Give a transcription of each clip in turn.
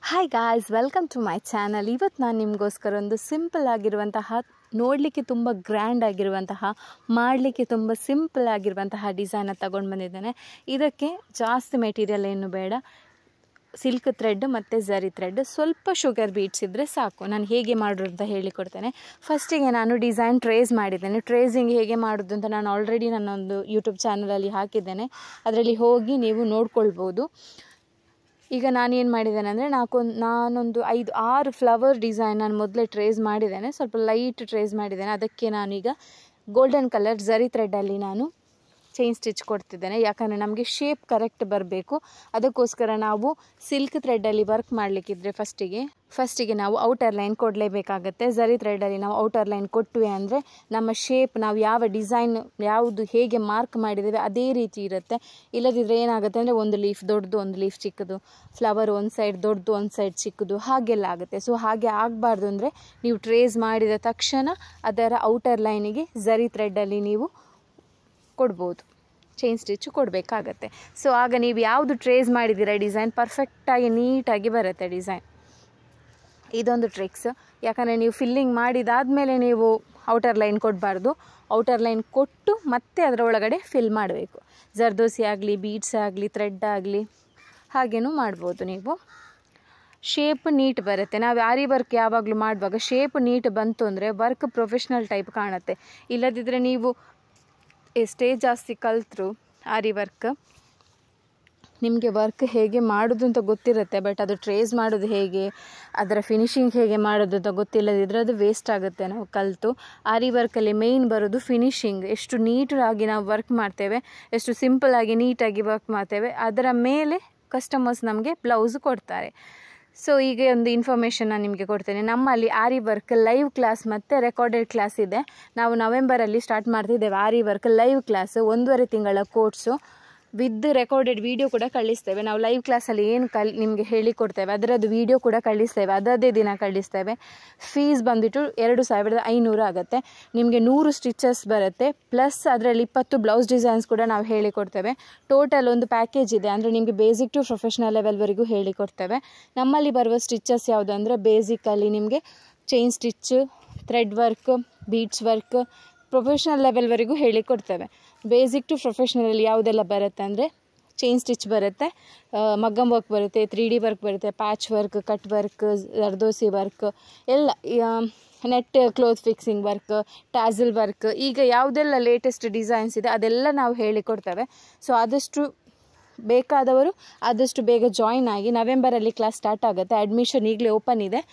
hi guys welcome to my channel ಇವತ್ತು ನಾನು ನಿಮಗೋಸ್ಕರ ಒಂದು ಸಿಂಪಲ್ ಆಗಿರುವಂತಹ ನೋಡಲಿಕ್ಕೆ ತುಂಬ ಗ್ರ್ಯಾಂಡ್ ಆಗಿರುವಂತಹ ಮಾಡಲಿಕ್ಕೆ ತುಂಬ ಸಿಂಪಲ್ ಆಗಿರುವಂತಹ ಡಿಸೈನ ತಗೊಂಡು ಬಂದಿದ್ದೇನೆ ಇದಕ್ಕೆ ಜಾಸ್ತಿ ಮೆಟೀರಿಯಲ್ ಏನು ಬೇಡ ಸಿಲ್ಕ್ ಥ್ರೆಡ್ ಮತ್ತು ಝರಿ ಥ್ರೆಡ್ ಸ್ವಲ್ಪ ಶುಗರ್ ಬೀಟ್ಸ್ ಇದ್ದರೆ ಸಾಕು ನಾನು ಹೇಗೆ ಮಾಡೋದು ಅಂತ ಹೇಳಿಕೊಡ್ತೇನೆ ಫಸ್ಟಿಗೆ ನಾನು ಡಿಸೈನ್ ಟ್ರೇಸ್ ಮಾಡಿದ್ದೇನೆ ಟ್ರೇಸಿಂಗ್ ಹೇಗೆ ಮಾಡೋದು ಅಂತ ನಾನು ಆಲ್ರೆಡಿ ನನ್ನೊಂದು ಯೂಟ್ಯೂಬ್ ಚಾನಲಲ್ಲಿ ಹಾಕಿದ್ದೇನೆ ಅದರಲ್ಲಿ ಹೋಗಿ ನೀವು ನೋಡ್ಕೊಳ್ಬೋದು ಈಗ ನಾನೇನು ಮಾಡಿದ್ದೇನೆ ಅಂದರೆ ನಾಲ್ಕೊಂದು ನಾನೊಂದು ಐದು ಆರು ಫ್ಲವರ್ ಡಿಸೈನ್ ನಾನು ಮೊದಲೇ ಟ್ರೇಸ್ ಮಾಡಿದ್ದೇನೆ ಸ್ವಲ್ಪ ಲೈಟ್ ಟ್ರೇಸ್ ಮಾಡಿದ್ದೇನೆ ಅದಕ್ಕೆ ನಾನೀಗ ಗೋಲ್ಡನ್ ಕಲರ್ ಝರಿ ಥ್ರೆಡ್ಡಲ್ಲಿ ನಾನು ಚೈನ್ ಸ್ಟಿಚ್ ಕೊಡ್ತಿದ್ದೇನೆ ಯಾಕಂದರೆ ನಮಗೆ ಶೇಪ್ ಕರೆಕ್ಟ್ ಬರಬೇಕು ಅದಕ್ಕೋಸ್ಕರ ನಾವು ಸಿಲ್ಕ್ ಥ್ರೆಡ್ಡಲ್ಲಿ ವರ್ಕ್ ಮಾಡಲಿಕ್ಕಿದ್ರೆ ಫಸ್ಟಿಗೆ ಫಸ್ಟಿಗೆ ನಾವು ಔಟರ್ ಲೈನ್ ಕೊಡಲೇಬೇಕಾಗತ್ತೆ ಝರಿ ಥ್ರೆಡ್ಡಲ್ಲಿ ನಾವು ಔಟರ್ ಲೈನ್ ಕೊಟ್ವಿ ಅಂದರೆ ನಮ್ಮ ಶೇಪ್ ನಾವು ಯಾವ ಡಿಸೈನ್ ಯಾವುದು ಹೇಗೆ ಮಾರ್ಕ್ ಮಾಡಿದ್ದೇವೆ ಅದೇ ರೀತಿ ಇರುತ್ತೆ ಇಲ್ಲದಿದ್ದರೆ ಏನಾಗುತ್ತೆ ಅಂದರೆ ಒಂದು ಲೀಫ್ ದೊಡ್ಡದು ಒಂದು ಲೀಫ್ ಚಿಕ್ಕದು ಫ್ಲವರ್ ಒಂದು ಸೈಡ್ ದೊಡ್ಡದು ಒಂದು ಸೈಡ್ ಚಿಕ್ಕದು ಹಾಗೆಲ್ಲ ಆಗುತ್ತೆ ಸೊ ಹಾಗೆ ಆಗಬಾರ್ದು ಅಂದರೆ ನೀವು ಟ್ರೇಸ್ ಮಾಡಿದ ತಕ್ಷಣ ಅದರ ಔಟರ್ ಲೈನಿಗೆ ಝರಿ ಥ್ರೆಡ್ಡಲ್ಲಿ ನೀವು ಕೊಡ್ಬೋದು ಚೈನ್ ಸ್ಟಿಚ್ ಕೊಡಬೇಕಾಗತ್ತೆ ಸೊ ಆಗ ನೀವು ಯಾವುದು ಟ್ರೇಸ್ ಮಾಡಿದ್ದೀರ ಡಿಸೈನ್ ಪರ್ಫೆಕ್ಟಾಗಿ ನೀಟಾಗಿ ಬರುತ್ತೆ ಡಿಸೈನ್ ಇದೊಂದು ಟ್ರಿಕ್ಸ್ ಯಾಕಂದರೆ ನೀವು ಫಿಲ್ಲಿಂಗ್ ಮಾಡಿದಾದಮೇಲೆ ನೀವು ಔಟರ್ ಲೈನ್ ಕೊಡಬಾರ್ದು ಔಟರ್ ಲೈನ್ ಕೊಟ್ಟು ಮತ್ತೆ ಅದರ ಒಳಗಡೆ ಫಿಲ್ ಮಾಡಬೇಕು ಜರ್ದೋಸಿ ಆಗಲಿ ಬೀಡ್ಸ್ ಆಗಲಿ ಥ್ರೆಡ್ ಆಗಲಿ ಹಾಗೇನೂ ಮಾಡ್ಬೋದು ನೀವು ಶೇಪ್ ನೀಟ್ ಬರುತ್ತೆ ನಾವು ಆರಿ ವರ್ಕ್ ಯಾವಾಗಲೂ ಮಾಡುವಾಗ ಶೇಪ್ ನೀಟ್ ಬಂತು ಅಂದರೆ ವರ್ಕ್ ಪ್ರೊಫೆಷ್ನಲ್ ಟೈಪ್ ಕಾಣುತ್ತೆ ಇಲ್ಲದಿದ್ದರೆ ನೀವು ಎಷ್ಟೇ ಜಾಸ್ತಿ ಕಲಿತರು ಆರಿ ವರ್ಕ್ ನಿಮಗೆ ವರ್ಕ್ ಹೇಗೆ ಮಾಡೋದು ಅಂತ ಗೊತ್ತಿರುತ್ತೆ ಬಟ್ ಅದು ಟ್ರೇಸ್ ಮಾಡೋದು ಹೇಗೆ ಅದರ ಫಿನಿಶಿಂಗ್ ಹೇಗೆ ಮಾಡೋದು ಅಂತ ಗೊತ್ತಿಲ್ಲದಿದ್ದರೆ ಅದು ವೇಸ್ಟ್ ಆಗುತ್ತೆ ನಾವು ಕಲಿತು ಆರಿ ವರ್ಕಲ್ಲಿ ಮೇಯ್ನ್ ಬರೋದು ಫಿನಿಶಿಂಗ್ ಎಷ್ಟು ನೀಟಾಗಿ ನಾವು ವರ್ಕ್ ಮಾಡ್ತೇವೆ ಎಷ್ಟು ಸಿಂಪಲ್ಲಾಗಿ ನೀಟಾಗಿ ವರ್ಕ್ ಮಾಡ್ತೇವೆ ಅದರ ಮೇಲೆ ಕಸ್ಟಮರ್ಸ್ ನಮಗೆ ಬ್ಲೌಸ್ ಕೊಡ್ತಾರೆ ಸೊ ಈಗ ಒಂದು ಇನ್ಫಾರ್ಮೇಷನ್ ನಾನು ನಿಮಗೆ ಕೊಡ್ತೇನೆ ನಮ್ಮಲ್ಲಿ ಆರಿ ವರ್ಕ್ ಲೈವ್ ಕ್ಲಾಸ್ ಮತ್ತು ರೆಕಾರ್ಡೆಡ್ ಕ್ಲಾಸ್ ಇದೆ ನಾವು ನವೆಂಬರಲ್ಲಿ ಸ್ಟಾರ್ಟ್ ಮಾಡ್ತಿದ್ದೇವೆ ಆರಿ ವರ್ಕ್ ಲೈವ್ ಕ್ಲಾಸ್ ಒಂದೂವರೆ ತಿಂಗಳ ಕೋರ್ಸು ವಿತ್ ರೆಕಾರ್ಡೆಡ್ ವಿಡಿಯೋ ಕೂಡ ಕಳಿಸ್ತೇವೆ ನಾವು ಲೈವ್ ಕ್ಲಾಸಲ್ಲಿ ಏನು ಕಲ್ ನಿಮಗೆ ಹೇಳಿಕೊಡ್ತೇವೆ ಅದರದ್ದು ವಿಡಿಯೋ ಕೂಡ ಕಳಿಸ್ತೇವೆ ಅದದೇ ದಿನ ಕಳಿಸ್ತೇವೆ ಫೀಸ್ ಬಂದುಬಿಟ್ಟು ಎರಡು ಸಾವಿರದ ಐನೂರು ಆಗುತ್ತೆ ನಿಮಗೆ ನೂರು ಸ್ಟಿಚಸ್ ಬರುತ್ತೆ ಪ್ಲಸ್ ಅದರಲ್ಲಿ ಇಪ್ಪತ್ತು ಬ್ಲೌಸ್ ಡಿಸೈನ್ಸ್ ಕೂಡ ನಾವು ಹೇಳಿಕೊಡ್ತೇವೆ ಟೋಟಲ್ ಒಂದು ಪ್ಯಾಕೇಜ್ ಇದೆ ಅಂದರೆ ನಿಮಗೆ ಬೇಸಿಕ್ ಟು ಪ್ರೊಫೆಷ್ನಲ್ ಲೆವೆಲ್ವರೆಗೂ ಹೇಳಿಕೊಡ್ತೇವೆ ನಮ್ಮಲ್ಲಿ ಬರುವ ಸ್ಟಿಚಸ್ ಯಾವುದು ಅಂದರೆ ಬೇಸಿಕಲ್ಲಿ ನಿಮಗೆ chain stitch thread work beads work professional ಲೆವೆಲ್ವರೆಗೂ ಹೇಳಿಕೊಡ್ತೇವೆ ಬೇಸಿಕ್ ಟು ಪ್ರೊಫೆಷ್ನಲಲ್ಲಿ ಯಾವುದೆಲ್ಲ ಬರುತ್ತೆ ಅಂದರೆ ಚೈನ್ ಸ್ಟಿಚ್ ಬರುತ್ತೆ ಮಗ್ಗಮ್ ವರ್ಕ್ ಬರುತ್ತೆ ತ್ರೀ ಡಿ ವರ್ಕ್ ಬರುತ್ತೆ patch work cut work zardosi work ಎಲ್ಲ net cloth fixing work tassel work ಈಗ ಯಾವುದೆಲ್ಲ ಲೇಟೆಸ್ಟ್ ಡಿಸೈನ್ಸ್ ಇದೆ ಅದೆಲ್ಲ ನಾವು ಹೇಳಿಕೊಡ್ತೇವೆ ಸೊ ಆದಷ್ಟು ಬೇಕಾದವರು ಆದಷ್ಟು ಬೇಗ ಜಾಯಿನ್ ಆಗಿ ನವೆಂಬರಲ್ಲಿ ಕ್ಲಾಸ್ ಸ್ಟಾರ್ಟ್ ಆಗುತ್ತೆ ಅಡ್ಮಿಷನ್ ಈಗಲೇ ಓಪನ್ ಇದೆ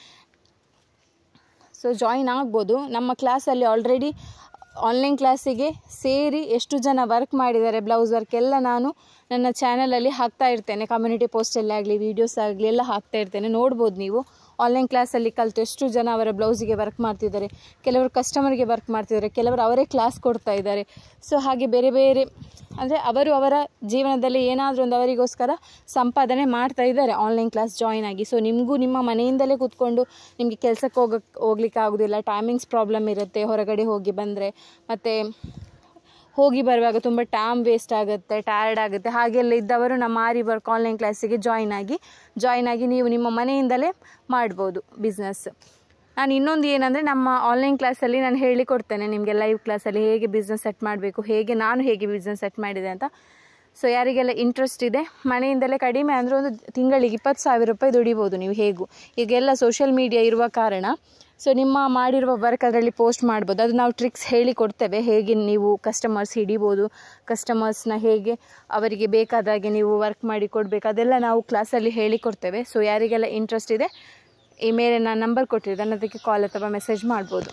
ಸೊ ಜಾಯಿನ್ ಆಗ್ಬೋದು ನಮ್ಮ ಕ್ಲಾಸಲ್ಲಿ ಆಲ್ರೆಡಿ ಆನ್ಲೈನ್ ಕ್ಲಾಸಿಗೆ ಸೇರಿ ಎಷ್ಟು ಜನ ವರ್ಕ್ ಮಾಡಿದ್ದಾರೆ ಬ್ಲೌಸ್ ವರ್ಕ್ ಎಲ್ಲ ನಾನು ನನ್ನ ಚಾನಲಲ್ಲಿ ಹಾಕ್ತಾ ಇರ್ತೇನೆ ಕಮ್ಯುನಿಟಿ ಪೋಸ್ಟಲ್ಲಿ ಆಗಲಿ ವೀಡಿಯೋಸ್ ಆಗಲಿ ಎಲ್ಲ ಹಾಕ್ತಾ ಇರ್ತೇನೆ ನೋಡ್ಬೋದು ನೀವು ಆನ್ಲೈನ್ ಕ್ಲಾಸಲ್ಲಿ ಕಲಿತು ಎಷ್ಟು ಜನ ಅವರ ಬ್ಲೌಸಿಗೆ ವರ್ಕ್ ಮಾಡ್ತಿದ್ದಾರೆ ಕೆಲವರು ಕಸ್ಟಮರ್ಗೆ ವರ್ಕ್ ಮಾಡ್ತಿದ್ದಾರೆ ಕೆಲವರು ಅವರೇ ಕ್ಲಾಸ್ ಕೊಡ್ತಾ ಇದ್ದಾರೆ ಸೊ ಹಾಗೆ ಬೇರೆ ಬೇರೆ ಅಂದರೆ ಅವರು ಅವರ ಜೀವನದಲ್ಲಿ ಏನಾದರೂ ಒಂದು ಅವರಿಗೋಸ್ಕರ ಸಂಪಾದನೆ ಮಾಡ್ತಾ ಇದ್ದಾರೆ ಆನ್ಲೈನ್ ಕ್ಲಾಸ್ ಜಾಯಿನ್ ಆಗಿ ಸೊ ನಿಮಗೂ ನಿಮ್ಮ ಮನೆಯಿಂದಲೇ ಕೂತ್ಕೊಂಡು ನಿಮಗೆ ಕೆಲಸಕ್ಕೆ ಹೋಗಕ್ಕೆ ಹೋಗ್ಲಿಕ್ಕೆ ಆಗೋದಿಲ್ಲ ಟೈಮಿಂಗ್ಸ್ ಪ್ರಾಬ್ಲಮ್ ಇರುತ್ತೆ ಹೊರಗಡೆ ಹೋಗಿ ಬಂದರೆ ಮತ್ತು ಹೋಗಿ ಬರುವಾಗ ತುಂಬ ಟೈಮ್ ವೇಸ್ಟ್ ಆಗುತ್ತೆ ಟಯರ್ಡ್ ಆಗುತ್ತೆ ಹಾಗೆಲ್ಲ ಇದ್ದವರು ನಮ್ಮ ಆರಿ ವರ್ಕ್ ಆನ್ಲೈನ್ ಕ್ಲಾಸಿಗೆ ಜಾಯಿನ್ ಆಗಿ ಜಾಯಿನ್ ಆಗಿ ನೀವು ನಿಮ್ಮ ಮನೆಯಿಂದಲೇ ಮಾಡ್ಬೋದು ಬಿಸ್ನೆಸ್ ನಾನು ಇನ್ನೊಂದು ಏನಂದರೆ ನಮ್ಮ ಆನ್ಲೈನ್ ಕ್ಲಾಸಲ್ಲಿ ನಾನು ಹೇಳಿಕೊಡ್ತೇನೆ ನಿಮಗೆ ಲೈವ್ ಕ್ಲಾಸಲ್ಲಿ ಹೇಗೆ ಬಿಸ್ನೆಸ್ ಸೆಟ್ ಮಾಡಬೇಕು ಹೇಗೆ ನಾನು ಹೇಗೆ ಬಿಸ್ನೆಸ್ ಸೆಟ್ ಮಾಡಿದೆ ಅಂತ ಸೊ ಯಾರಿಗೆಲ್ಲ ಇಂಟ್ರೆಸ್ಟ್ ಇದೆ ಮನೆಯಿಂದಲೇ ಕಡಿಮೆ ಅಂದರೆ ಒಂದು ತಿಂಗಳಿಗೆ ಇಪ್ಪತ್ತು ಸಾವಿರ ರೂಪಾಯಿ ದುಡಿಬೋದು ನೀವು ಹೇಗೂ ಈಗೆಲ್ಲ ಸೋಷಿಯಲ್ ಮೀಡಿಯಾ ಇರುವ ಕಾರಣ ಸೊ ನಿಮ್ಮ ಮಾಡಿರುವ ವರ್ಕ್ ಅದರಲ್ಲಿ ಪೋಸ್ಟ್ ಮಾಡ್ಬೋದು ಅದು ನಾವು ಟ್ರಿಕ್ಸ್ ಹೇಳಿ ಕೊಡ್ತೇವೆ ಹೇಗೆ ನೀವು ಕಸ್ಟಮರ್ಸ್ ಹಿಡಿಬೋದು ಕಸ್ಟಮರ್ಸ್ನ ಹೇಗೆ ಅವರಿಗೆ ಬೇಕಾದಾಗೆ ನೀವು ವರ್ಕ್ ಮಾಡಿ ಕೊಡಬೇಕು ಅದೆಲ್ಲ ನಾವು ಕ್ಲಾಸಲ್ಲಿ ಹೇಳಿಕೊಡ್ತೇವೆ ಸೊ ಯಾರಿಗೆಲ್ಲ ಇಂಟ್ರೆಸ್ಟ್ ಇದೆ ಈ ಮೇಲೆ ನಾನು ನಂಬರ್ ಕೊಟ್ಟಿದ್ದೇನೆ ಅದಕ್ಕೆ ಕಾಲ್ ಅಥವಾ ಮೆಸೇಜ್ ಮಾಡ್ಬೋದು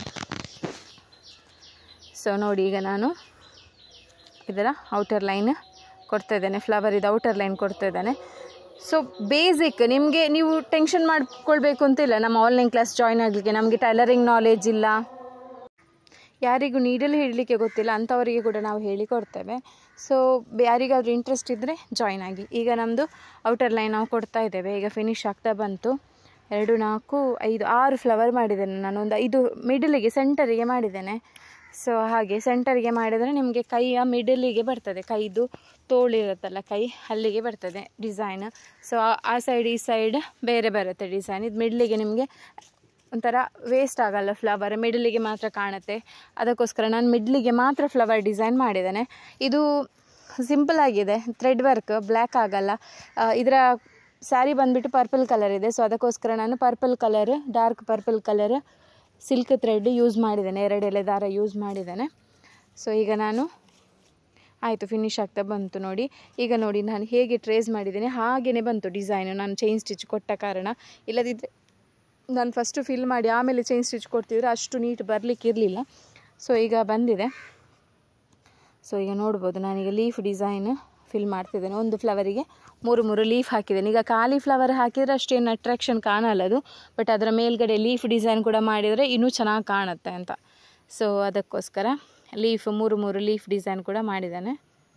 ಸೊ ನೋಡಿ ಈಗ ನಾನು ಇದರ ಔಟರ್ ಲೈನ್ ಕೊಡ್ತಾ ಇದ್ದೇನೆ ಫ್ಲವರ್ ಇದು ಔಟರ್ ಲೈನ್ ಕೊಡ್ತಾ ಇದ್ದೇನೆ ಸೊ ಬೇಸಿಕ್ ನಿಮಗೆ ನೀವು ಟೆನ್ಷನ್ ಮಾಡ್ಕೊಳ್ಬೇಕು ಅಂತಿಲ್ಲ ನಮ್ಮ ಆನ್ಲೈನ್ ಕ್ಲಾಸ್ ಜಾಯ್ನ್ ಆಗಲಿಕ್ಕೆ ನಮಗೆ ಟೈಲರಿಂಗ್ ನಾಲೆಜ್ ಇಲ್ಲ ಯಾರಿಗೂ ನೀಡಲು ಹಿಡಲಿಕ್ಕೆ ಗೊತ್ತಿಲ್ಲ ಅಂಥವರಿಗೆ ಕೂಡ ನಾವು ಹೇಳಿಕೊಡ್ತೇವೆ ಸೊ ಯಾರಿಗಾದ್ರೂ ಇಂಟ್ರೆಸ್ಟ್ ಇದ್ದರೆ ಜಾಯ್ನ್ ಆಗಿ ಈಗ ನಮ್ಮದು ಔಟರ್ ಲೈನ್ ನಾವು ಕೊಡ್ತಾ ಇದ್ದೇವೆ ಈಗ ಫಿನಿಶ್ ಆಗ್ತಾ ಬಂತು ಎರಡು ನಾಲ್ಕು ಐದು ಆರು ಫ್ಲವರ್ ಮಾಡಿದ್ದೇನೆ ನಾನು ಒಂದು ಐದು ಮಿಡಲಿಗೆ ಸೆಂಟರಿಗೆ ಮಾಡಿದ್ದೇನೆ ಸೊ ಹಾಗೆ ಸೆಂಟರ್ಗೆ ಮಾಡಿದರೆ ನಿಮಗೆ ಕೈಯ ಮಿಡಲಿಗೆ ಬರ್ತದೆ ಕೈದು ತೋಳಿರುತ್ತಲ್ಲ ಕೈ ಅಲ್ಲಿಗೆ ಬರ್ತದೆ ಡಿಸೈನ್ ಸೊ ಆ ಸೈಡ್ ಈ ಸೈಡ್ ಬೇರೆ ಬರುತ್ತೆ ಡಿಸೈನ್ ಇದು ಮಿಡ್ಲಿಗೆ ನಿಮಗೆ ಒಂಥರ ವೇಸ್ಟ್ ಆಗಲ್ಲ ಫ್ಲವರ್ ಮಿಡ್ಲಿಗೆ ಮಾತ್ರ ಕಾಣುತ್ತೆ ಅದಕ್ಕೋಸ್ಕರ ನಾನು ಮಿಡ್ಲಿಗೆ ಮಾತ್ರ ಫ್ಲವರ್ ಡಿಸೈನ್ ಮಾಡಿದ್ದೇನೆ ಇದು ಸಿಂಪಲ್ ಆಗಿದೆ ಥ್ರೆಡ್ ವರ್ಕ್ ಬ್ಲ್ಯಾಕ್ ಆಗಲ್ಲ ಆ, ಇದರ ಸ್ಯಾರಿ ಬಂದುಬಿಟ್ಟು ಪರ್ಪಲ್ ಕಲರ್ ಇದೆ ಸೊ ಅದಕ್ಕೋಸ್ಕರ ನಾನು purple colour dark purple colour silk thread use ಮಾಡಿದ್ದೇನೆ ಎರಡು ಎಲೆ ದಾರ ಯೂಸ್ ಮಾಡಿದ್ದೇನೆ ಸೊ ಈಗ ನಾನು ಆಯಿತು ಫಿನಿಶ್ ಆಗ್ತಾ ಬಂತು ನೋಡಿ ಈಗ ನೋಡಿ ನಾನು ಹೇಗೆ ಟ್ರೇಸ್ ಮಾಡಿದ್ದೇನೆ ಹಾಗೆಯೇ ಬಂತು ಡಿಸೈನು ನಾನು ಚೈನ್ ಸ್ಟಿಚ್ ಕೊಟ್ಟ ಕಾರಣ ಇಲ್ಲದಿದ್ದರೆ ನಾನು ಫಸ್ಟು ಫಿಲ್ ಮಾಡಿ ಆಮೇಲೆ ಚೈನ್ ಸ್ಟಿಚ್ ಕೊಡ್ತಿದ್ರೆ ಅಷ್ಟು ನೀಟ್ ಬರಲಿಕ್ಕೆ ಇರಲಿಲ್ಲ ಸೊ ಈಗ ಬಂದಿದೆ ಸೊ ಈಗ ನೋಡ್ಬೋದು ನಾನೀಗ ಲೀಫ್ ಡಿಸೈನ್ ಫಿಲ್ ಮಾಡ್ತಿದ್ದೇನೆ ಒಂದು ಫ್ಲವರಿಗೆ ಮೂರು ಮೂರು ಲೀಫ್ ಹಾಕಿದ್ದೇನೆ ಈಗ ಖಾಲಿ ಫ್ಲವರ್ ಹಾಕಿದರೆ ಅಷ್ಟೇನು ಅಟ್ರಾಕ್ಷನ್ ಕಾಣಲ್ಲ ಅದು ಬಟ್ ಅದರ ಮೇಲ್ಗಡೆ ಲೀಫ್ ಡಿಸೈನ್ ಕೂಡ ಮಾಡಿದರೆ ಇನ್ನೂ ಚೆನ್ನಾಗಿ ಕಾಣುತ್ತೆ ಅಂತ ಸೊ ಅದಕ್ಕೋಸ್ಕರ ಲೀಫ್ ಮೂರು ಮೂರು ಲೀಫ್ ಡಿಸೈನ್ ಕೂಡ ಮಾಡಿದ್ದಾನೆ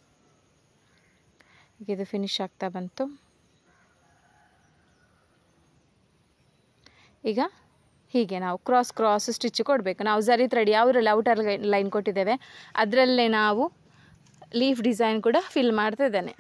ಈಗ ಇದು ಫಿನಿಶ್ ಆಗ್ತಾ ಬಂತು ಈಗ ಹೀಗೆ ನಾವು ಕ್ರಾಸ್ ಕ್ರಾಸ್ ಸ್ಟಿಚ್ ಕೊಡಬೇಕು ನಾವು ಜರಿ ಥ್ರೆಡ್ ಯಾವುದ್ರಲ್ಲಿ ಔಟರ್ ಲೈನ್ ಕೊಟ್ಟಿದ್ದೇವೆ ಅದರಲ್ಲೇ ನಾವು ಲೀಫ್ ಡಿಸೈನ್ ಕೂಡ ಫಿಲ್ ಮಾಡ್ತಾ ಇದ್ದೇನೆ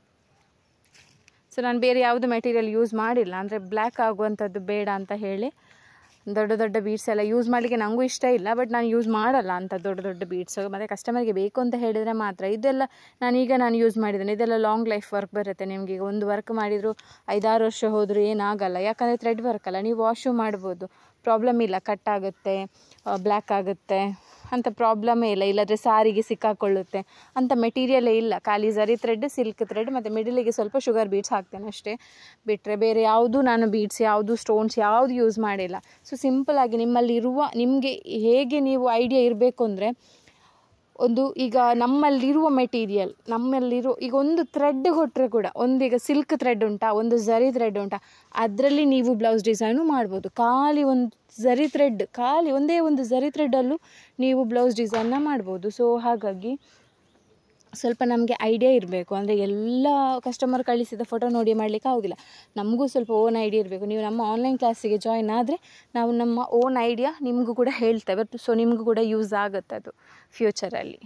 ಸೊ ನಾನು ಬೇರೆ ಯಾವುದು ಮೆಟೀರಿಯಲ್ ಯೂಸ್ ಮಾಡಿಲ್ಲ ಅಂದರೆ ಬ್ಲ್ಯಾಕ್ ಆಗುವಂಥದ್ದು ಬೇಡ ಅಂತ ಹೇಳಿ ದೊಡ್ಡ ದೊಡ್ಡ ಬೀಡ್ಸ್ ಎಲ್ಲ ಯೂಸ್ ಮಾಡಲಿಕ್ಕೆ ನನಗೂ ಇಷ್ಟ ಇಲ್ಲ ಬಟ್ ನಾನು ಯೂಸ್ ಮಾಡಲ್ಲ ಅಂತ ದೊಡ್ಡ ದೊಡ್ಡ ಬೀಡ್ಸ್ ಮತ್ತು ಕಸ್ಟಮರ್ಗೆ ಬೇಕು ಅಂತ ಹೇಳಿದರೆ ಮಾತ್ರ ಇದೆಲ್ಲ ನಾನೀಗ ನಾನು ಯೂಸ್ ಮಾಡಿದ್ದೇನೆ ಇದೆಲ್ಲ ಲಾಂಗ್ ಲೈಫ್ ವರ್ಕ್ ಬರುತ್ತೆ ನಿಮಗೆ ಈಗ ಒಂದು ವರ್ಕ್ ಮಾಡಿದರೂ ಐದಾರು ವರ್ಷ ಹೋದರೂ ಏನಾಗಲ್ಲ ಯಾಕಂದರೆ ಥ್ರೆಡ್ ವರ್ಕ್ ಅಲ್ಲ ನೀವು ವಾಶು ಮಾಡ್ಬೋದು ಪ್ರಾಬ್ಲಮ್ ಇಲ್ಲ ಕಟ್ ಆಗುತ್ತೆ ಬ್ಲ್ಯಾಕ್ ಆಗುತ್ತೆ ಅಂಥ ಪ್ರಾಬ್ಲಮೇ ಇಲ್ಲ ಇಲ್ಲಾಂದರೆ ಸಾರಿಗೆ ಸಿಕ್ಕಾಕೊಳ್ಳುತ್ತೆ ಅಂಥ ಮೆಟೀರಿಯಲೇ ಇಲ್ಲ ಖಾಲಿ ಜರಿ ಥ್ರೆಡ್ ಸಿಲ್ಕ್ ಥ್ರೆಡ್ ಮತ್ತು ಮಿಡಲಿಗೆ ಸ್ವಲ್ಪ ಶುಗರ್ ಬೀಡ್ಸ್ ಹಾಕ್ತೇನೆ ಅಷ್ಟೇ ಬಿಟ್ಟರೆ ಬೇರೆ ಯಾವುದು ನಾನು ಬೀಡ್ಸ್ ಯಾವುದು ಸ್ಟೋನ್ಸ್ ಯಾವುದು ಯೂಸ್ ಮಾಡಿಲ್ಲ ಸೊ ಸಿಂಪಲಾಗಿ ನಿಮ್ಮಲ್ಲಿರುವ ನಿಮಗೆ ಹೇಗೆ ನೀವು ಐಡಿಯಾ ಇರಬೇಕು ಅಂದರೆ ಒಂದು ಈಗ ನಮ್ಮಲ್ಲಿರುವ ಮೆಟೀರಿಯಲ್ ನಮ್ಮಲ್ಲಿರೋ ಈಗ ಒಂದು ಥ್ರೆಡ್ ಕೊಟ್ಟರೆ ಕೂಡ ಒಂದೀಗ ಸಿಲ್ಕ್ ಥ್ರೆಡ್ ಉಂಟಾ ಒಂದು ಝರಿ ಥ್ರೆಡ್ ಉಂಟಾ ಅದರಲ್ಲಿ ನೀವು ಬ್ಲೌಸ್ ಡಿಸೈನು ಮಾಡ್ಬೋದು ಖಾಲಿ ಒಂದು ಝರಿ ಥ್ರೆಡ್ ಖಾಲಿ ಒಂದೇ ಒಂದು ಝರಿ ಥ್ರೆಡ್ಡಲ್ಲೂ ನೀವು ಬ್ಲೌಸ್ ಡಿಸೈನ್ನ ಮಾಡ್ಬೋದು ಸೊ ಹಾಗಾಗಿ ಸ್ವಲ್ಪ ನಮಗೆ ಐಡಿಯಾ ಇರಬೇಕು ಅಂದರೆ ಎಲ್ಲ ಕಸ್ಟಮರ್ ಕಳಿಸಿದ ಫೋಟೋ ನೋಡಿ ಮಾಡಲಿಕ್ಕೆ ಆಗೋದಿಲ್ಲ ನಮಗೂ ಸ್ವಲ್ಪ ಓನ್ ಐಡಿಯಾ ಇರಬೇಕು ನೀವು ನಮ್ಮ ಆನ್ಲೈನ್ ಕ್ಲಾಸಿಗೆ ಜಾಯ್ನ್ ಆದರೆ ನಾವು ನಮ್ಮ ಓನ್ ಐಡಿಯಾ ನಿಮಗೂ ಕೂಡ ಹೇಳ್ತೇವೆ ಸೊ ನಿಮಗೂ ಕೂಡ ಯೂಸ್ ಆಗುತ್ತೆ ಅದು ಫ್ಯೂಚರಲ್ಲಿ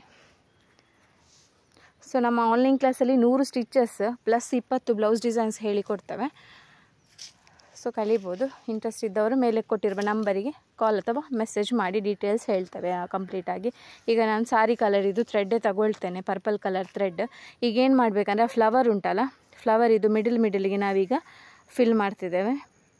ಸೊ ನಮ್ಮ ಆನ್ಲೈನ್ ಕ್ಲಾಸಲ್ಲಿ ನೂರು ಸ್ಟಿಚಸ್ ಪ್ಲಸ್ ಇಪ್ಪತ್ತು ಬ್ಲೌಸ್ ಡಿಸೈನ್ಸ್ ಹೇಳಿಕೊಡ್ತೇವೆ ಸೊ ಕಲಿಬೋದು ಇಂಟ್ರೆಸ್ಟ್ ಇದ್ದವರು ಮೇಲೆ ಕೊಟ್ಟಿರುವ ನಂಬರಿಗೆ ಕಾಲ್ ಅಥವಾ ಮೆಸೇಜ್ ಮಾಡಿ ಡೀಟೇಲ್ಸ್ ಹೇಳ್ತೇವೆ ಕಂಪ್ಲೀಟಾಗಿ ಈಗ ನಾನು ಸಾರಿ ಕಲರ್ ಇದು ಥ್ರೆಡ್ಡೇ ತಗೊಳ್ತೇನೆ ಪರ್ಪಲ್ ಕಲರ್ ಥ್ರೆಡ್ ಈಗ ಏನು ಮಾಡಬೇಕಂದ್ರೆ ಫ್ಲವರ್ ಉಂಟಲ್ಲ ಫ್ಲವರ್ ಇದು ಮಿಡಲ್ ಮಿಡಲ್ಗೆ ನಾವೀಗ ಫಿಲ್ ಮಾಡ್ತಿದ್ದೇವೆ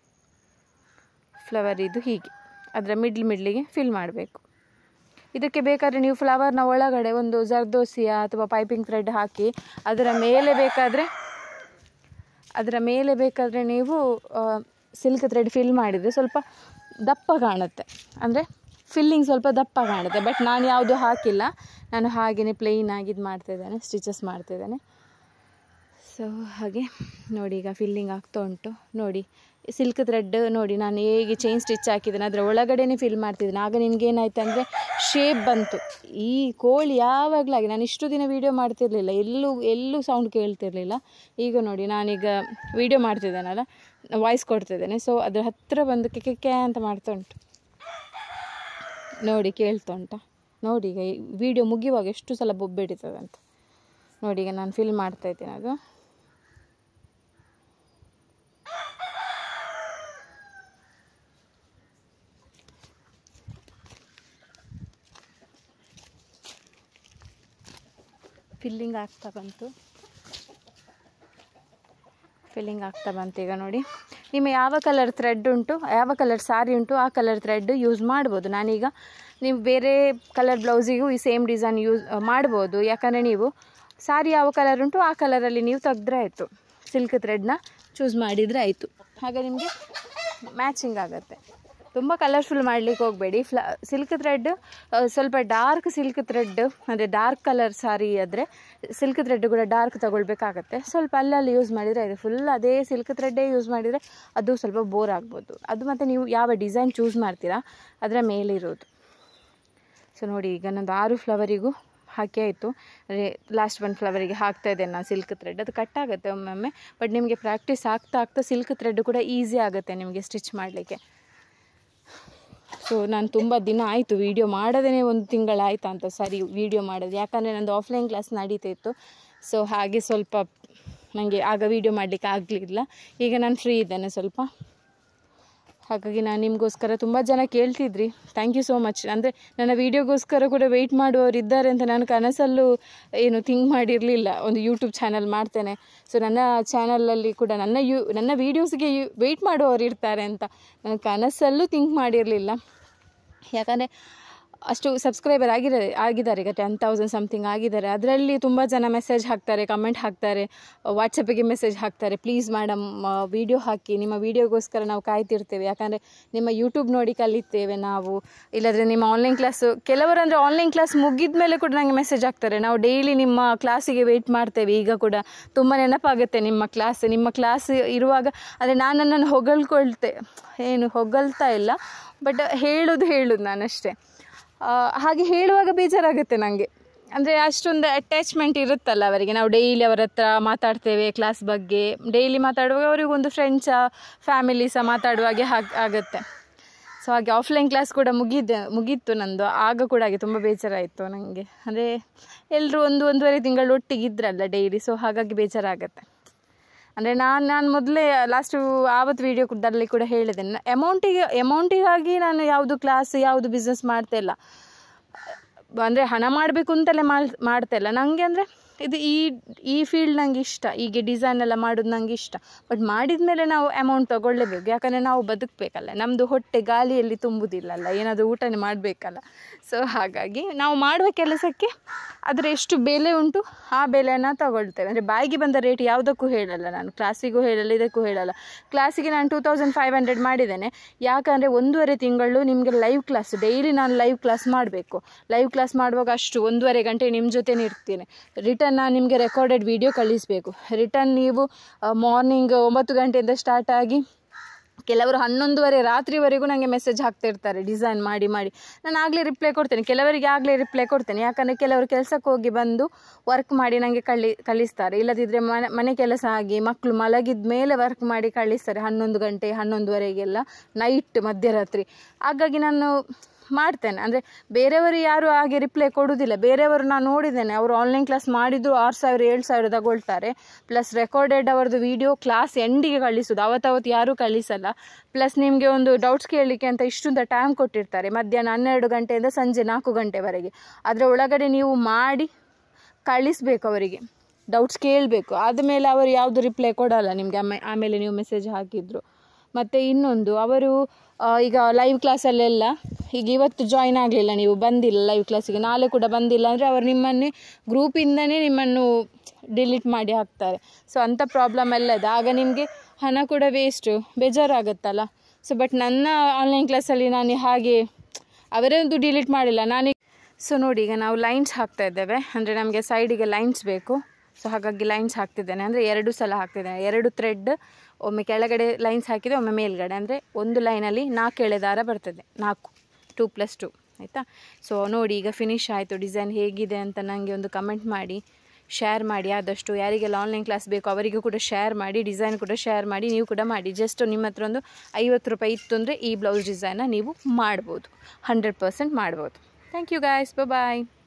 ಫ್ಲವರ್ ಇದು ಹೀಗೆ ಅದರ ಮಿಡ್ಲ್ ಮಿಡ್ಲಿಗೆ ಫಿಲ್ ಮಾಡಬೇಕು ಇದಕ್ಕೆ ಬೇಕಾದರೆ ನೀವು ಫ್ಲವರ್ನ ಒಳಗಡೆ ಒಂದು ಜರ್ದೋಸಿಯ ಅಥವಾ ಪೈಪಿಂಗ್ ಥ್ರೆಡ್ ಹಾಕಿ ಅದರ ಮೇಲೆ ಬೇಕಾದರೆ ಅದರ ಮೇಲೆ ಬೇಕಾದರೆ ನೀವು ಸಿಲ್ಕ್ ಥ್ರೆಡ್ ಫಿಲ್ ಮಾಡಿದರೆ ಸ್ವಲ್ಪ ದಪ್ಪ ಕಾಣುತ್ತೆ ಅಂದರೆ ಫಿಲ್ಲಿಂಗ್ ಸ್ವಲ್ಪ ದಪ್ಪ ಕಾಣುತ್ತೆ ಬಟ್ ನಾನು ಯಾವುದು ಹಾಕಿಲ್ಲ ನಾನು ಹಾಗೆಯೇ ಪ್ಲೇನ್ ಆಗಿ ಇದು ಮಾಡ್ತಿದ್ದೇನೆ ಸ್ಟಿಚಸ್ ಮಾಡ್ತಿದ್ದೇನೆ ಸೊ ಹಾಗೆ ನೋಡಿ ಈಗ ಫಿಲ್ಲಿಂಗ್ ಆಗ್ತಾ ಉಂಟು ನೋಡಿ ಸಿಲ್ಕ್ ಥ್ರೆಡ್ ನೋಡಿ ನಾನು ಹೇಗೆ ಚೈನ್ ಸ್ಟಿಚ್ ಹಾಕಿದ್ದೇನೆ ಅದರ ಒಳಗಡೆನೇ ಫಿಲ್ ಮಾಡ್ತಿದ್ದೇನೆ ಆಗ ನಿಮ್ಗೆ ಏನಾಯ್ತು ಅಂದರೆ ಶೇಪ್ ಬಂತು ಈ ಕೋಳಿ ಯಾವಾಗಲಾಗಿ ನಾನು ಇಷ್ಟು ದಿನ ವೀಡಿಯೋ ಮಾಡ್ತಿರ್ಲಿಲ್ಲ ಎಲ್ಲೂ ಎಲ್ಲೂ ಸೌಂಡ್ ಕೇಳ್ತಿರ್ಲಿಲ್ಲ ಈಗ ನೋಡಿ ನಾನೀಗ ವೀಡಿಯೋ ಮಾಡ್ತಿದ್ದೇನಲ್ಲ ವಾಯ್ಸ್ ಕೊಡ್ತಿದ್ದೇನೆ ಸೊ ಅದ್ರ ಹತ್ತಿರ ಬಂದು ಕೆ ಅಂತ ಮಾಡ್ತಾ ಉಂಟು ನೋಡಿ ಕೇಳ್ತಾ ಉಂಟಾ ನೋಡಿ ಈಗ ಈ ವಿಡಿಯೋ ಮುಗಿಯುವಾಗ ಎಷ್ಟು ಸಲ ಬೊಬ್ಬೆಡಿತದೆ ಅಂತ ನೋಡಿ ಈಗ ನಾನು ಫಿಲ್ ಮಾಡ್ತಾ ಇದ್ದೇನೆ ಅದು ಫಿಲ್ಲಿಂಗ್ ಆಗ್ತಾ ಬಂತು ಫಿಲ್ಲಿಂಗ್ ಆಗ್ತಾ ಬಂತು ಈಗ ನೋಡಿ ನಿಮ್ಮ ಯಾವ ಕಲರ್ ಥ್ರೆಡ್ ಉಂಟು ಯಾವ ಕಲರ್ ಸಾರಿ ಉಂಟು ಆ ಕಲರ್ ಥ್ರೆಡ್ ಯೂಸ್ ಮಾಡ್ಬೋದು ನಾನೀಗ ನೀವು ಬೇರೆ ಕಲರ್ ಬ್ಲೌಸಿಗೂ ಈ ಸೇಮ್ ಡಿಸೈನ್ ಯೂಸ್ ಮಾಡ್ಬೋದು ಯಾಕಂದರೆ ನೀವು ಸಾರಿ ಯಾವ ಕಲರ್ ಉಂಟು ಆ ಕಲರಲ್ಲಿ ನೀವು ತೆಗೆದ್ರೆ ಆಯಿತು ಸಿಲ್ಕ್ ಥ್ರೆಡ್ನ ಚೂಸ್ ಮಾಡಿದರೆ ಆಯಿತು ಆಗ ನಿಮಗೆ ಮ್ಯಾಚಿಂಗ್ ಆಗುತ್ತೆ ತುಂಬ ಕಲರ್ಫುಲ್ ಮಾಡಲಿಕ್ಕೆ ಹೋಗಬೇಡಿ ಫ್ಲ ಸಿಲ್ಕ್ ಥ್ರೆಡ್ ಸ್ವಲ್ಪ ಡಾರ್ಕ್ ಸಿಲ್ಕ್ ಥ್ರೆಡ್ ಅಂದರೆ ಡಾರ್ಕ್ ಕಲರ್ ಸಾರಿ ಆದರೆ ಸಿಲ್ಕ್ ಥ್ರೆಡ್ ಕೂಡ ಡಾರ್ಕ್ ತಗೊಳ್ಬೇಕಾಗತ್ತೆ ಸ್ವಲ್ಪ ಅಲ್ಲಲ್ಲಿ ಯೂಸ್ ಮಾಡಿದರೆ ಇದೆ ಫುಲ್ ಅದೇ ಸಿಲ್ಕ್ ಥ್ರೆಡ್ಡೇ ಯೂಸ್ ಮಾಡಿದರೆ ಅದು ಸ್ವಲ್ಪ ಬೋರ್ ಆಗ್ಬೋದು ಅದು ಮತ್ತು ನೀವು ಯಾವ ಡಿಸೈನ್ ಚೂಸ್ ಮಾಡ್ತೀರಾ ಅದರ ಮೇಲೆ ಇರೋದು ಸೊ ನೋಡಿ ಈಗ ನಂದು ಆರು ಫ್ಲವರಿಗೂ ಹಾಕಿ ಆಯಿತು ಅಂದರೆ ಲಾಸ್ಟ್ ಒನ್ ಫ್ಲವರಿಗೆ ಹಾಕ್ತಾ ಇದ್ದೇನೆ ನಾನು ಸಿಲ್ಕ್ ಥ್ರೆಡ್ ಅದು ಕಟ್ ಆಗುತ್ತೆ ಒಮ್ಮೊಮ್ಮೆ ಬಟ್ ನಿಮಗೆ ಪ್ರಾಕ್ಟೀಸ್ ಆಗ್ತಾ ಆಗ್ತಾ ಸಿಲ್ಕ್ ಥ್ರೆಡ್ ಕೂಡ ಈಸಿ ಆಗುತ್ತೆ ನಿಮಗೆ ಸ್ಟಿಚ್ ಮಾಡಲಿಕ್ಕೆ ಸೊ ನಾನು ತುಂಬ ದಿನ ಆಯಿತು ವೀಡಿಯೋ ಮಾಡದೇ ಒಂದು ತಿಂಗಳಾಯ್ತಾ ಅಂತ ಸರಿ ವೀಡಿಯೋ ಮಾಡೋದು ಯಾಕಂದರೆ ನಂದು ಆಫ್ಲೈನ್ ಕ್ಲಾಸ್ ನಡೀತಾ ಇತ್ತು ಸೊ ಹಾಗೆ ಸ್ವಲ್ಪ ನನಗೆ ಆಗ ವೀಡಿಯೋ ಮಾಡಲಿಕ್ಕೆ ಆಗಲಿಲ್ಲ ಈಗ ನಾನು ಫ್ರೀ ಇದ್ದೇನೆ ಸ್ವಲ್ಪ ಹಾಗಾಗಿ ನಾನು ನಿಮಗೋಸ್ಕರ ತುಂಬ ಜನ ಕೇಳ್ತಿದ್ರಿ ಥ್ಯಾಂಕ್ ಯು ಸೋ ಮಚ್ ಅಂದರೆ ನನ್ನ ವೀಡಿಯೋಗೋಸ್ಕರ ಕೂಡ ವೆಯ್ಟ್ ಮಾಡುವವರು ಇದ್ದಾರೆ ಅಂತ ನಾನು ಕನಸಲ್ಲೂ ಏನು ಥಿಂಕ್ ಮಾಡಿರಲಿಲ್ಲ ಒಂದು ಯೂಟ್ಯೂಬ್ ಚಾನಲ್ ಮಾಡ್ತೇನೆ ಸೊ ನನ್ನ ಚಾನಲಲ್ಲಿ ಕೂಡ ನನ್ನ ಯೂ ನನ್ನ ವೀಡಿಯೋಸ್ಗೆ ಯು ವೆಯ್ಟ್ ಮಾಡುವವರು ಇರ್ತಾರೆ ಅಂತ ನಾನು ಕನಸಲ್ಲೂ ಥಿಂಕ್ ಮಾಡಿರಲಿಲ್ಲ ಯಾಕಂದರೆ ಅಷ್ಟು ಸಬ್ಸ್ಕ್ರೈಬರ್ ಆಗಿದ್ದಾರೆ ಆಗಿದ್ದಾರೆ ಈಗ ಟೆನ್ ತೌಸಂಡ್ ಸಮಥಿಂಗ್ ಆಗಿದ್ದಾರೆ ಅದರಲ್ಲಿ ತುಂಬ ಜನ ಮೆಸೇಜ್ ಹಾಕ್ತಾರೆ ಕಮೆಂಟ್ ಹಾಕ್ತಾರೆ ವಾಟ್ಸಪ್ಪಿಗೆ ಮೆಸೇಜ್ ಹಾಕ್ತಾರೆ ಪ್ಲೀಸ್ ಮೇಡಮ್ ವೀಡಿಯೋ ಹಾಕಿ ನಿಮ್ಮ ವೀಡಿಯೋಗೋಸ್ಕರ ನಾವು ಕಾಯ್ತಿರ್ತೇವೆ ಯಾಕಂದರೆ ನಿಮ್ಮ ಯೂಟ್ಯೂಬ್ ನೋಡಿ ಕಲಿತೇವೆ ನಾವು ಇಲ್ಲಾಂದರೆ ನಿಮ್ಮ ಆನ್ಲೈನ್ ಕ್ಲಾಸು ಕೆಲವರು ಅಂದರೆ ಆನ್ಲೈನ್ ಕ್ಲಾಸ್ ಮುಗಿದ ಮೇಲೆ ಕೂಡ ನನಗೆ ಮೆಸೇಜ್ ಹಾಕ್ತಾರೆ ನಾವು ಡೈಲಿ ನಿಮ್ಮ ಕ್ಲಾಸಿಗೆ ವೆಯ್ಟ್ ಮಾಡ್ತೇವೆ ಈಗ ಕೂಡ ತುಂಬ ನೆನಪಾಗುತ್ತೆ ನಿಮ್ಮ ಕ್ಲಾಸ್ ನಿಮ್ಮ ಕ್ಲಾಸ್ ಇರುವಾಗ ಅಂದರೆ ನಾನು ನನ್ನನ್ನು ಹೊಗಳ್ಕೊಳ್ತೆ ಏನು ಹೊಗಳ್ತಾ ಇಲ್ಲ ಬಟ್ ಹೇಳೋದು ಹೇಳೋದು ನಾನಷ್ಟೇ ಆ, ಹಾಗೆ ಹೇಳುವಾಗ ಬೇಜಾರಾಗುತ್ತೆ ನನಗೆ ಅಂದರೆ ಅಷ್ಟೊಂದು ಅಟ್ಯಾಚ್ಮೆಂಟ್ ಇರುತ್ತಲ್ಲ ಅವರಿಗೆ ನಾವು ಡೈಲಿ ಅವರ ಹತ್ರ ಮಾತಾಡ್ತೇವೆ ಕ್ಲಾಸ್ ಬಗ್ಗೆ ಡೈಲಿ ಮಾತಾಡುವಾಗ ಅವರಿಗೆ ಒಂದು ಫ್ರೆಂಡ್ಸ ಫ್ಯಾಮಿಲಿ ಸಹ ಮಾತಾಡುವಾಗೆ ಹಾಗೆ ಆಗುತ್ತೆ ಸೊ ಹಾಗೆ ಆಫ್ಲೈನ್ ಕ್ಲಾಸ್ ಕೂಡ ಮುಗಿದ ಮುಗೀತು ನಂದು ಆಗ ಕೂಡ ಹಾಗೆ ತುಂಬ ಬೇಜಾರಾಯಿತು ನನಗೆ ಅಂದರೆ ಎಲ್ಲರೂ ಒಂದು ಒಂದೂವರೆ ತಿಂಗಳು ಒಟ್ಟಿಗೆ ಇದ್ರಲ್ಲ ಡೈಲಿ ಸೊ ಹಾಗಾಗಿ ಬೇಜಾರಾಗತ್ತೆ ಅಂದರೆ ನಾನು ನಾನು ಮೊದಲೇ ಲಾಸ್ಟು ಆವತ್ತು ವೀಡಿಯೋದಲ್ಲಿ ಕೂಡ ಹೇಳಿದೆ ಅಮೌಂಟಿಗೆ ಅಮೌಂಟಿಗಾಗಿ ನಾನು ಯಾವುದು ಕ್ಲಾಸ್ ಯಾವುದು ಬಿಸ್ನೆಸ್ ಮಾಡ್ತಾ ಇಲ್ಲ ಅಂದರೆ ಹಣ ಮಾಡಬೇಕು ಅಂತಲೇ ಮಾಡ್ ಮಾಡ್ತಾ ಇಲ್ಲ ನನಗೆ ಅಂದರೆ ಇದು ಈ ಈ ಫೀಲ್ಡ್ ನಂಗೆ ಇಷ್ಟ ಹೀಗೆ ಡಿಸೈನ್ ಎಲ್ಲ ಮಾಡೋದು ನಂಗೆ ಇಷ್ಟ ಬಟ್ ಮಾಡಿದ ಮೇಲೆ ನಾವು ಅಮೌಂಟ್ ತೊಗೊಳ್ಳೇಬೇಕು ಯಾಕಂದರೆ ನಾವು ಬದುಕಬೇಕಲ್ಲ ನಮ್ಮದು ಹೊಟ್ಟೆ ಗಾಳಿಯಲ್ಲಿ ತುಂಬುವುದಿಲ್ಲಲ್ಲ ಏನಾದರೂ ಊಟನೇ ಮಾಡಬೇಕಲ್ಲ ಸೊ ಹಾಗಾಗಿ ನಾವು ಮಾಡುವ ಕೆಲಸಕ್ಕೆ ಅದರ ಎಷ್ಟು ಬೆಲೆ ಉಂಟು ಆ ಬೆಲೆಯನ್ನು ತಗೊಳ್ತೇವೆ ಅಂದರೆ ಬಾಯಿಗೆ ಬಂದ ರೇಟ್ ಯಾವುದಕ್ಕೂ ಹೇಳಲ್ಲ ನಾನು ಕ್ಲಾಸಿಗೂ ಹೇಳಲ್ಲ ಇದಕ್ಕೂ ಹೇಳಲ್ಲ ಕ್ಲಾಸಿಗೆ ನಾನು ಟೂ ತೌಸಂಡ್ ಫೈವ್ ಹಂಡ್ರೆಡ್ ಮಾಡಿದ್ದೇನೆ ಯಾಕಂದರೆ ಒಂದೂವರೆ ತಿಂಗಳು ನಿಮಗೆ ಲೈವ್ ಕ್ಲಾಸ್ ಡೈಲಿ ನಾನು ಲೈವ್ ಕ್ಲಾಸ್ ಮಾಡಬೇಕು ಲೈವ್ ಕ್ಲಾಸ್ ಮಾಡುವಾಗ ಅಷ್ಟು ಒಂದೂವರೆ ಗಂಟೆ ನಿಮ್ಮ ಜೊತೆನೇ ಇರ್ತೀನಿ ರಿಟರ್ನ್ ನಾನು ನಿಮಗೆ ರೆಕಾರ್ಡೆಡ್ ವಿಡಿಯೋ ಕಳಿಸಬೇಕು ರಿಟರ್ನ್ ನೀವು ಮಾರ್ನಿಂಗ್ ಒಂಬತ್ತು ಗಂಟೆಯಿಂದ ಸ್ಟಾರ್ಟ್ ಆಗಿ ಕೆಲವರು ಹನ್ನೊಂದುವರೆ ರಾತ್ರಿವರೆಗೂ ನನಗೆ ಮೆಸೇಜ್ ಹಾಕ್ತಿರ್ತಾರೆ ಡಿಸೈನ್ ಮಾಡಿ ಮಾಡಿ ನಾನು ಆಗಲೇ ರಿಪ್ಲೈ ಕೊಡ್ತೇನೆ ಕೆಲವರಿಗೆ ಆಗಲೇ ರಿಪ್ಲೈ ಕೊಡ್ತೇನೆ ಯಾಕಂದರೆ ಕೆಲವರು ಕೆಲಸಕ್ಕೆ ಹೋಗಿ ಬಂದು ವರ್ಕ್ ಮಾಡಿ ನನಗೆ ಕಳಿ ಕಳಿಸ್ತಾರೆ ಇಲ್ಲದಿದ್ದರೆ ಮನೆ ಮನೆ ಕೆಲಸ ಆಗಿ ಮಕ್ಕಳು ಮಲಗಿದ ಮೇಲೆ ವರ್ಕ್ ಮಾಡಿ ಕಳಿಸ್ತಾರೆ ಹನ್ನೊಂದು ಗಂಟೆ ಹನ್ನೊಂದುವರೆಗೆಲ್ಲ ನೈಟ್ ಮಧ್ಯರಾತ್ರಿ ಹಾಗಾಗಿ ನಾನು ಮಾಡ್ತೇನೆ ಅಂದರೆ ಬೇರೆಯವರು ಯಾರು ಹಾಗೆ ರಿಪ್ಲೈ ಕೊಡೋದಿಲ್ಲ ಬೇರೆಯವರು ನಾನು ನೋಡಿದ್ದೇನೆ ಅವರು ಆನ್ಲೈನ್ ಕ್ಲಾಸ್ ಮಾಡಿದ್ರು ಆರು ಸಾವಿರ ಏಳು ಸಾವಿರ ತಗೊಳ್ತಾರೆ ಪ್ಲಸ್ ರೆಕಾರ್ಡೆಡ್ ಅವರದ್ದು ವಿಡಿಯೋ ಕ್ಲಾಸ್ ಎಂಡಿಗೆ ಕಳಿಸೋದು ಅವತ್ತವತ್ತು ಯಾರೂ ಕಳಿಸಲ್ಲ ಪ್ಲಸ್ ನಿಮಗೆ ಒಂದು ಡೌಟ್ಸ್ ಕೇಳಲಿಕ್ಕೆ ಅಂತ ಇಷ್ಟೊಂದು ಟೈಮ್ ಕೊಟ್ಟಿರ್ತಾರೆ ಮಧ್ಯಾಹ್ನ ಹನ್ನೆರಡು ಗಂಟೆಯಿಂದ ಸಂಜೆ ನಾಲ್ಕು ಗಂಟೆವರೆಗೆ ಅದರ ಒಳಗಡೆ ನೀವು ಮಾಡಿ ಕಳಿಸ್ಬೇಕು ಅವರಿಗೆ ಡೌಟ್ಸ್ ಕೇಳಬೇಕು ಆದಮೇಲೆ ಅವರು ಯಾವುದು ರಿಪ್ಲೈ ಕೊಡಲ್ಲ ನಿಮಗೆ ಆಮೇ ಆಮೇಲೆ ನೀವು ಮೆಸೇಜ್ ಹಾಕಿದ್ರು ಮತ್ತು ಇನ್ನೊಂದು ಅವರು ಆ, ಈಗ ಲೈವ್ ಕ್ಲಾಸಲ್ಲೆಲ್ಲ ಈಗ ಇವತ್ತು ಜಾಯಿನ್ ಆಗಲಿಲ್ಲ ನೀವು ಬಂದಿಲ್ಲ ಲೈವ್ ಕ್ಲಾಸಿಗೆ ನಾಳೆ ಕೂಡ ಬಂದಿಲ್ಲ ಅಂದರೆ ಅವರು ನಿಮ್ಮನ್ನೇ ಗ್ರೂಪಿಂದನೇ ನಿಮ್ಮನ್ನು ಡಿಲೀಟ್ ಮಾಡಿ ಹಾಕ್ತಾರೆ ಸೊ ಅಂಥ ಪ್ರಾಬ್ಲಮ್ ಎಲ್ಲ ಇದೆ ಆಗ ನಿಮಗೆ ಹಣ ಕೂಡ ವೇಸ್ಟು ಬೇಜಾರಾಗುತ್ತಲ್ಲ ಸೊ ಬಟ್ ನನ್ನ ಆನ್ಲೈನ್ ಕ್ಲಾಸಲ್ಲಿ ನಾನು ಹಾಗೆ ಅವರದ್ದು ಡಿಲೀಟ್ ಮಾಡಿಲ್ಲ ನಾನು ಸೊ ನೋಡಿ ಈಗ ನಾವು ಲೈನ್ಸ್ ಹಾಕ್ತಾ ಇದ್ದೇವೆ ಅಂದರೆ ನಮಗೆ ಸೈಡಿಗೆ ಲೈನ್ಸ್ ಬೇಕು ಸೊ ಹಾಗಾಗಿ ಲೈನ್ಸ್ ಹಾಕ್ತಿದ್ದೇನೆ ಅಂದರೆ ಎರಡು ಸಲ ಹಾಕ್ತಿದ್ದೇನೆ ಎರಡು ಥ್ರೆಡ್ ಒಮ್ಮೆ ಕೆಳಗಡೆ ಲೈನ್ಸ್ ಹಾಕಿದೆ ಒಮ್ಮೆ ಮೇಲ್ಗಡೆ ಅಂದರೆ ಒಂದು ಲೈನಲ್ಲಿ ನಾಲ್ಕು ಎಳೆ ದಾರ ಬರ್ತದೆ ನಾಲ್ಕು ಟೂ ಪ್ಲಸ್ ಟು ಆಯಿತಾ ಸೊ ನೋಡಿ ಈಗ ಫಿನಿಶ್ ಆಯಿತು ಡಿಸೈನ್ ಹೇಗಿದೆ ಅಂತ ನನಗೆ ಒಂದು ಕಮೆಂಟ್ ಮಾಡಿ ಶೇರ್ ಮಾಡಿ ಆದಷ್ಟು ಯಾರಿಗೆಲ್ಲ ಆನ್ಲೈನ್ ಕ್ಲಾಸ್ ಬೇಕು ಅವರಿಗೂ ಕೂಡ ಶೇರ್ ಮಾಡಿ ಡಿಸೈನ್ ಕೂಡ ಶೇರ್ ಮಾಡಿ ನೀವು ಕೂಡ ಮಾಡಿ ಜಸ್ಟ್ ನಿಮ್ಮ ಹತ್ರ ಒಂದು ಐವತ್ತು ರೂಪಾಯಿ ಇತ್ತು ಅಂದರೆ ಈ ಬ್ಲೌಸ್ ಡಿಸೈನ್ನ ನೀವು ಮಾಡ್ಬೋದು ಹಂಡ್ರೆಡ್ ಪರ್ಸೆಂಟ್ ಮಾಡ್ಬೋದು ಥ್ಯಾಂಕ್ ಯು ಗಾಯ್ಸ್ ಬಾಯ್